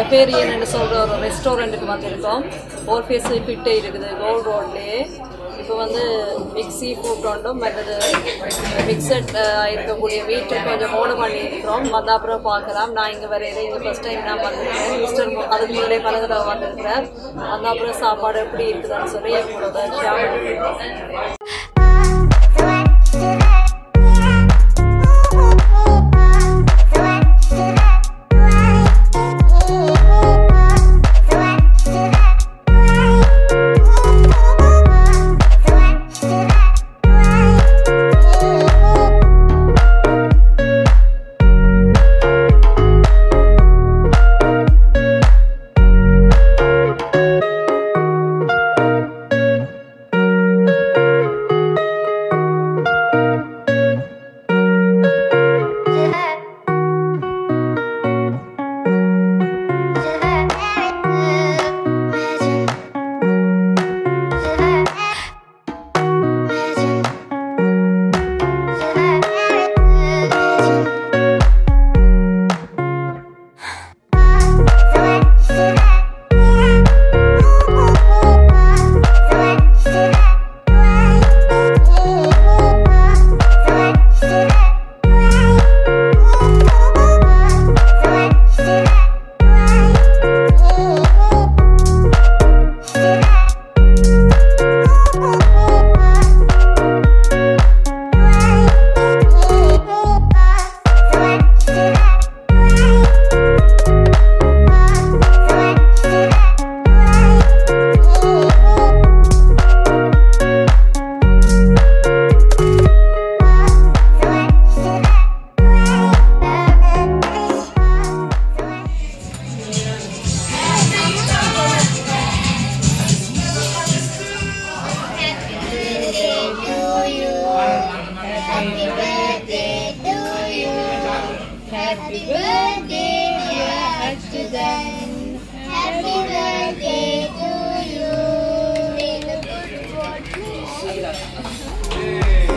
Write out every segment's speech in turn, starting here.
பெஃபேரியன் சொல்கிற ஒரு ரெஸ்டாரண்ட்டுக்கு வந்திருக்கோம் ஓர்ஃபேஸ் பிட்டே இருக்குது கோல்ட் ரோட்லேயே இப்போ வந்து மிக்ஸி ஃபுட் ஒன்றும் மற்றது மிக்சட் இருக்கக்கூடிய வீட்டை கொஞ்சம் ஓடு பண்ணியிருக்கிறோம் வந்த அப்புறம் பார்க்கலாம் நான் இங்கே வரையில இங்கே ஃபர்ஸ்ட் டைம் நான் வந்திருக்கேன் மிஸ்டர் அதுக்கு முன்னாடியே பல தடவை வந்திருக்கிறேன் வந்த அப்புறம் சாப்பாடு எப்படி இருக்குதுன்னு சொல்லி எங்களோட ஷேர் பண்ணிருக்கோம் Happy birthday, dear Accident. Happy birthday to you. May the good Lord bless you.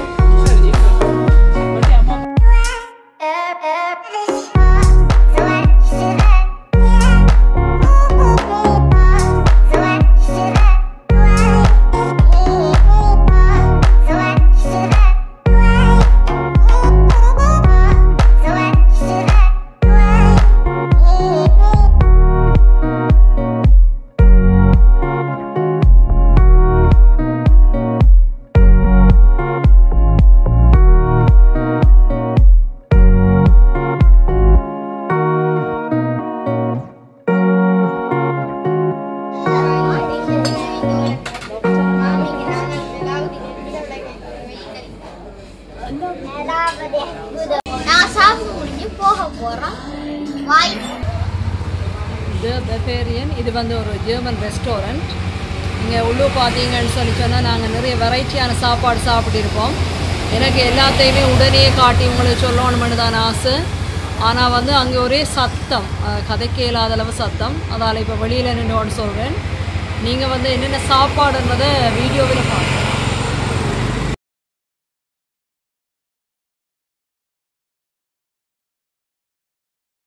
நான் சாப்பிட்டு முடிஞ்சு போக போறோம் வாய் இது பெஃபேரியன் இது வந்து ஒரு ஜெர்மன் ரெஸ்டாரண்ட் இங்கே உள்ளே பார்த்தீங்கன்னு சொல்லி சொன்னால் நாங்கள் நிறைய வெரைட்டியான சாப்பாடு சாப்பிட்டிருப்போம் எனக்கு எல்லாத்தையுமே உடனே காட்டி உங்களுக்கு சொல்லணும்னு தான் ஆசை ஆனால் வந்து அங்கே ஒரே சத்தம் அஹ், கதைக்க இல்லாத அளவு சத்தம் அதால் இப்போ வெளியில் நின்று சொல்கிறேன் நீங்கள் வந்து என்னென்ன சாப்பாடுன்றதை வீடியோவில் பார்க்கலாம்